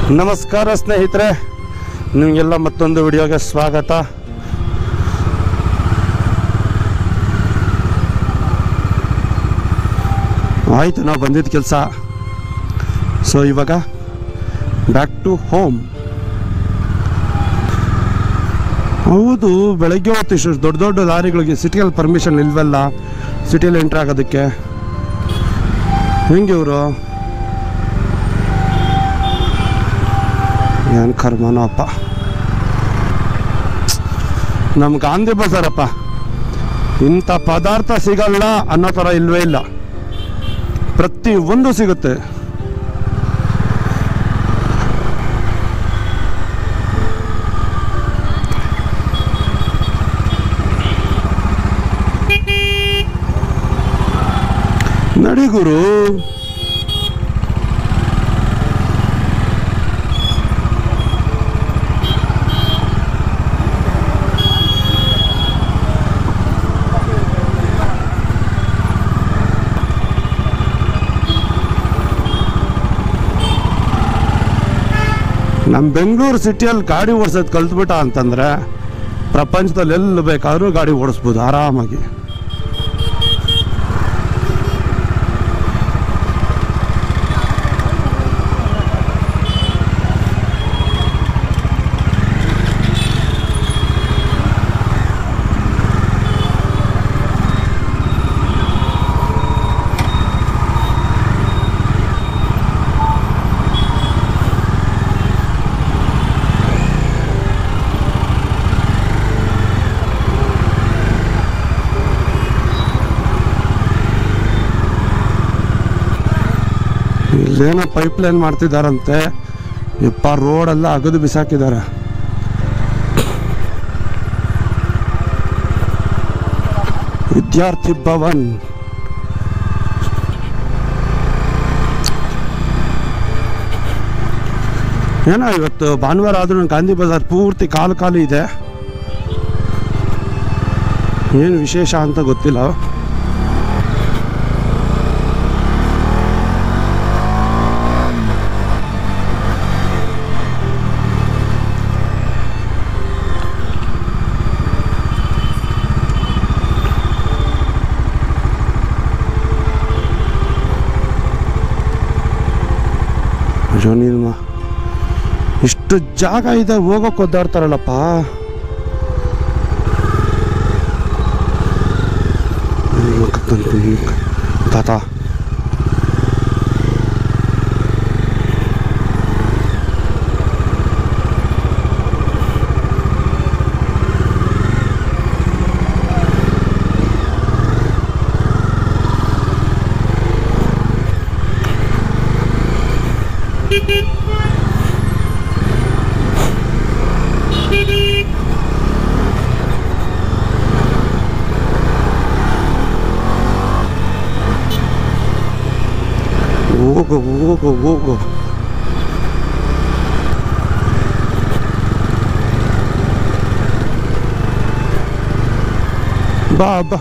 ನಮಸ್ಕಾರ ಸ್ನೇಹಿತರೆ ನಿಮಗೆಲ್ಲ ಮತ್ತೊಂದು ವಿಡಿಯೋಗೆ ಸ್ವಾಗತ ಆಯಿತು ನಾವು ಬಂದಿದ್ದ ಕೆಲಸ ಸೊ ಇವಾಗ ಬ್ಯಾಕ್ ಟು ಹೋಮ್ ಹೌದು ಬೆಳಗ್ಗೆ ಹೊತ್ತು ಇಷ್ಟು ದೊಡ್ಡ ದೊಡ್ಡ ಲಾರಿಗಳಿಗೆ ಸಿಟಿಯಲ್ಲಿ ಪರ್ಮಿಷನ್ ಇಲ್ವಲ್ಲ ಸಿಟಿಯಲ್ಲಿ ಎಂಟ್ರ್ ಆಗೋದಕ್ಕೆ ಹೆಂಗೆ ಇವರು ಏನು ಕರ್ಮನೋ ಅಪ್ಪ ನಮ್ಮ ಗಾಂಧಿ ಬಜಾರಪ್ಪ ಇಂಥ ಪದಾರ್ಥ ಸಿಗಲ್ಲ ಅನ್ನೋ ಥರ ಇಲ್ವೇ ಇಲ್ಲ ಪ್ರತಿ ಒಂದು ಸಿಗುತ್ತೆ ನಡಿ ಗುರು ನಮ್ಮ ಬೆಂಗಳೂರು ಸಿಟಿಯಲ್ಲಿ ಗಾಡಿ ಓಡಿಸೋದು ಕಲ್ತ್ಬಿಟ್ಟ ಅಂತಂದ್ರೆ ಪ್ರಪಂಚದಲ್ಲಿ ಎಲ್ಲಿ ಬೇಕಾದ್ರೂ ಗಾಡಿ ಓಡಿಸ್ಬೋದು ಆರಾಮಾಗಿ ಇಲ್ಲೇನೋ ಪೈಪ್ ಲೈನ್ ಮಾಡ್ತಿದಾರಂತೆ ಯಪ್ಪ ರೋಡೆಲ್ಲ ಅಗದು ಬಿಸಾಕಿದ್ದಾರೆ ವಿದ್ಯಾರ್ಥಿ ಭವನ್ ಏನೋ ಇವತ್ತು ಭಾನುವಾರ ಆದ್ರೂ ಗಾಂಧಿ ಬಜಾರ್ ಪೂರ್ತಿ ಕಾಲು ಖಾಲಿ ಇದೆ ಏನು ವಿಶೇಷ ಅಂತ ಗೊತ್ತಿಲ್ಲ ಅಯ್ಯೋ ನೀನು ಇಷ್ಟು ಜಾಗ ಇದೆ ಹೋಗೋಕೆ ಒದ್ದಾಡ್ತಾರಲ್ಲಪ್ಪ ಅಯ್ಯೋ, ಕತ್ತಂತೀನಿ. ತಾತ ಹೋಗು ಹೋಗು ಹೋಗು ಬಾ ಬಾ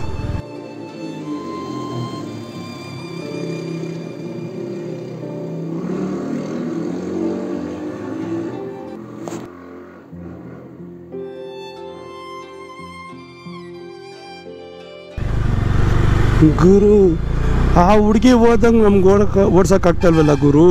ಗುರು ಆ ಹುಡುಗಿ ಹೋದಂಗೆ ನಮ್ಗೆ ಓಡಕ ಓಡ್ಸಕ್ ಆಗ್ತಲ್ವಲ್ಲ ಗುರು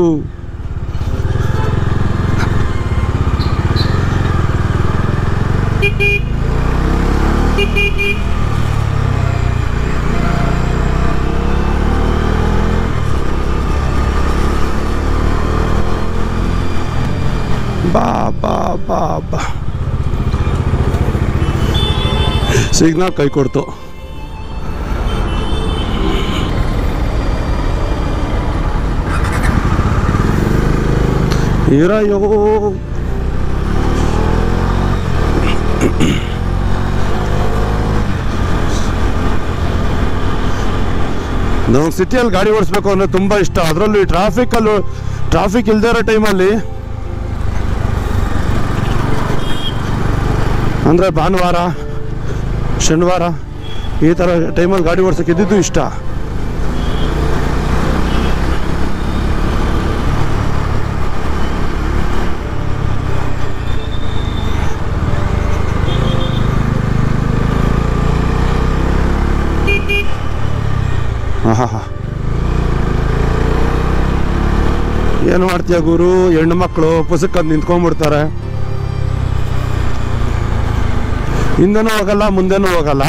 ಬಾ ಬಾ ಬಾ ಬಾ ಸಿಗ್ನಲ್ ಕೈ ಕೊಡ್ತು ಇರಯೋ ನಮಗೆ ಸಿಟಿಯಲ್ಲಿ ಗಾಡಿ ಓಡಿಸ್ಬೇಕು ಅಂದ್ರೆ ತುಂಬ ಇಷ್ಟ ಅದರಲ್ಲೂ ಈ ಟ್ರಾಫಿಕಲ್ಲೂ ಟ್ರಾಫಿಕ್ ಇಲ್ಲದೆ ಇರೋ ಟೈಮಲ್ಲಿ ಅಂದರೆ ಭಾನುವಾರ ಶನಿವಾರ ಈ ಥರ ಟೈಮಲ್ಲಿ ಗಾಡಿ ಓಡಿಸೋಕೆ ಇದ್ದಿದ್ದು ಇಷ್ಟ ಏನು ಮಾಡ್ತೀಯ ಗುರು ಹೆಣ್ಣು ಮಕ್ಕಳು ಪುಸ್ತಕ ನಿಂತ್ಕೊಂಡ್ಬಿಡ್ತಾರೆ ಹಿಂದೆನೂ ಹೋಗಲ್ಲ ಮುಂದೆನೂ ಹೋಗಲ್ಲ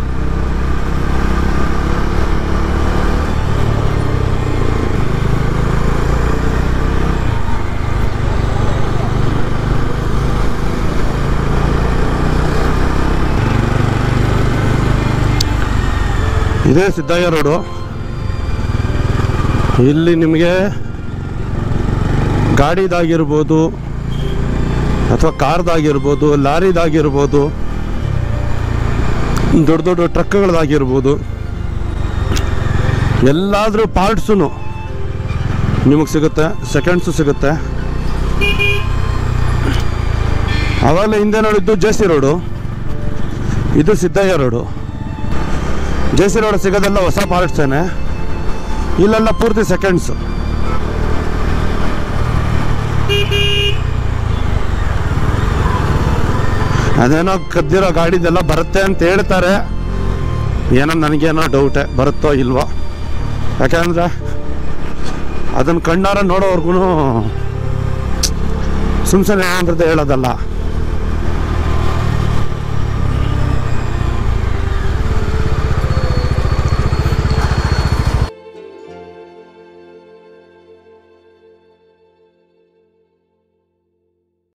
ಇದೇ ಸಿದ್ದಯ್ಯ ರೋಡು ಇಲ್ಲಿ ನಿಮಗೆ ಗಾಡಿದಾಗಿರ್ಬೋದು ಅಥವಾ ಕಾರ್ದಾಗಿರ್ಬೋದು ಲಾರಿದಾಗಿರ್ಬೋದು ದೊಡ್ಡ ದೊಡ್ಡ ಟ್ರಕ್ಗಳದಾಗಿರ್ಬೋದು ಎಲ್ಲಾದರೂ ಪಾರ್ಟ್ಸು ನಿಮಗೆ ಸಿಗುತ್ತೆ ಸೆಕೆಂಡ್ಸು ಸಿಗುತ್ತೆ ಆವಾಗಲೇ ಹಿಂದೆ ನೋಡಿದ್ದು ಜೆ ಸಿ ರೋಡು ಇದು Siddaiah road J C road ಸಿಗೋದೆಲ್ಲ ಹೊಸ ಪಾರ್ಟ್ಸೇನೆ ಇಲ್ಲೆಲ್ಲ ಪೂರ್ತಿ ಸೆಕೆಂಡ್ಸು ಅದೇನೋ ಕದ್ದಿರೋ ಗಾಡಿದೆಲ್ಲ ಬರುತ್ತೆ ಅಂತ ಹೇಳ್ತಾರೆ ಏನೋ ನನಗೇನೋ ಡೌಟೆ ಬರುತ್ತೋ ಇಲ್ವೋ ಯಾಕಂದ್ರೆ ಅದನ್ನು ಕಣ್ಣಾರ ನೋಡೋವರೆಗೂ ಸುಮ್ಮನೆ ಏನಂದ್ರೆ ಹೇಳೋದಲ್ಲ